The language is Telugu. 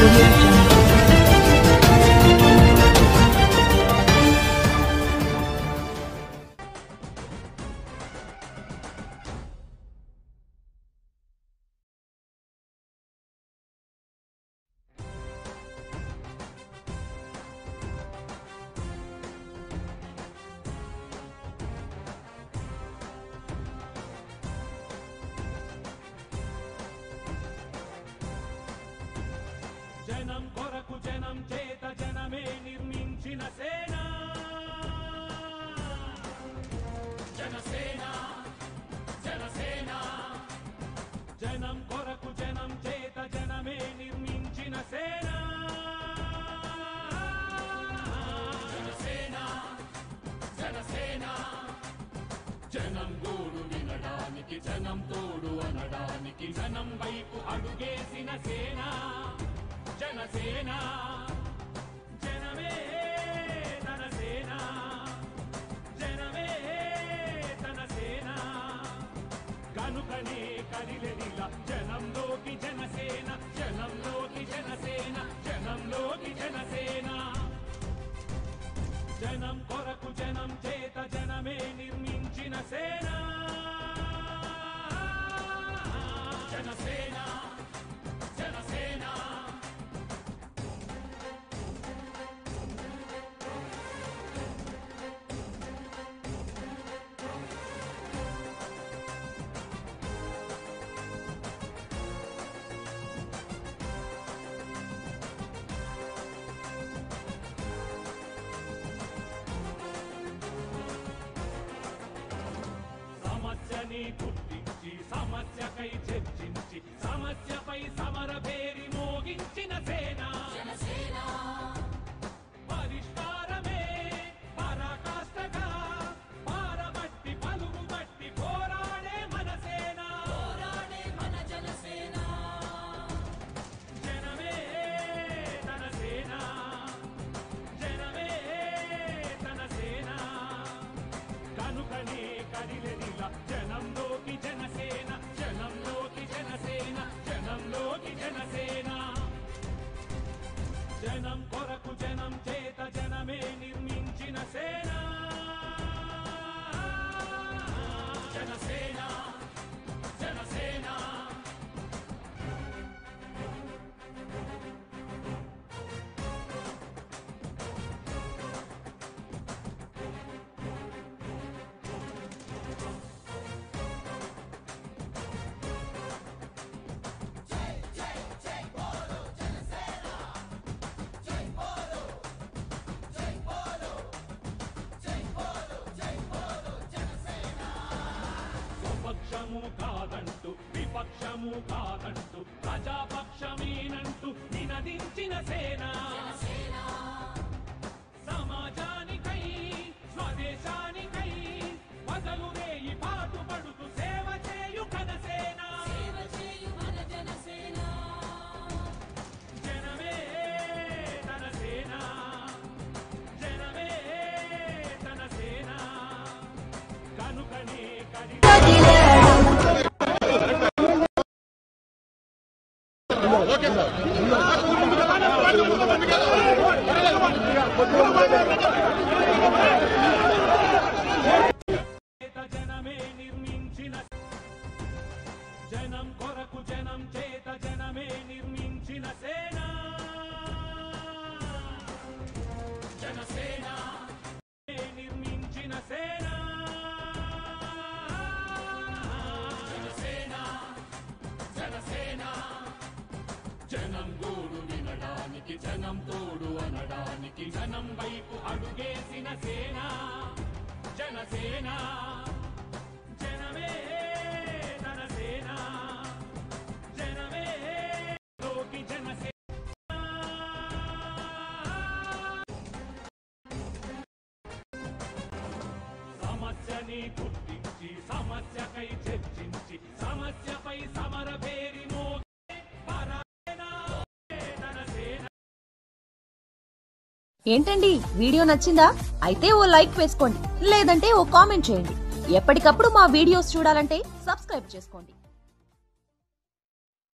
audio jungle. జనం కొరకు జనం చేత జనమే నిర్మించిన సేన జనసేన జనసేన జనం కొరకు జనం చేత జనమే నిర్మించిన సేన జనసేన జనసేన జనం గోడు వినడానికి జనం తోడు అనడానికి జనం వైపు అడుగేసిన సేన జనసేన జనమే తన సేన జనమే తన సేన కనుకనే కదిలెదిల జనంలోకి జనసేన జనంలోకి జనసేన జనంలోకి జనసేన జనం కొరకు జనం చేత జనమే నిర్మించిన సేన జనసేన జనసేన సమస్యని గుర్తించి సమస్యకై చర్చించి సమస్యపై సమర పేరి మోగించిన సేన పరిష్కారమే పరాకాష్ఠగా పారబట్టి పలుగుబట్టి పోరాడే మన సేన పోరాడే మన జనసేన జనమే తన సేన జనమే తన సేన కనుకనే కదిలెదిల జనంలోకి జనసేన జనంలోకి జనసేన జనంలోకి జనసేన జనం కొరకు జనం చేత జనమే నిర్మించిన సేన జనసేన జనసేన స్వపక్షము కాదంటూ విపక్షము కాదంటూ ప్రజాపక్షమేనంటూ నినదించిన సేన సమాజానికై స్వదేశానికై వదలు రేయి పాటు పడుతూ సేవ చేయు కనసేన జనమే తన సేన జనమే తన సేన కనుకనే కడి చేత జనమే నిర్మించిన జనం కొరకు జనం చేత జనమే నిర్మించిన సేన జనసేన నిర్మించిన సేన జనసేన జనసేన జనం గోడు వినడానికి జనం తోడు అనడానికి జనం వైపు అడుగేసిన సేన జనసేన జనమే తన సేన జనమే లోకి జనసేన సమస్యని గుర్తించి సమస్యకై చర్చించి సమస్యపై సమర పేరి మోగే పరాయణ తన సేన ఏంటండి వీడియో నచ్చిందా అయితే ఓ లైక్ వేసుకోండి లేదంటే ఓ కామెంట్ చేయండి ఎప్పటికప్పుడు మా వీడియోస్ చూడాలంటే సబ్స్క్రైబ్ చేసుకోండి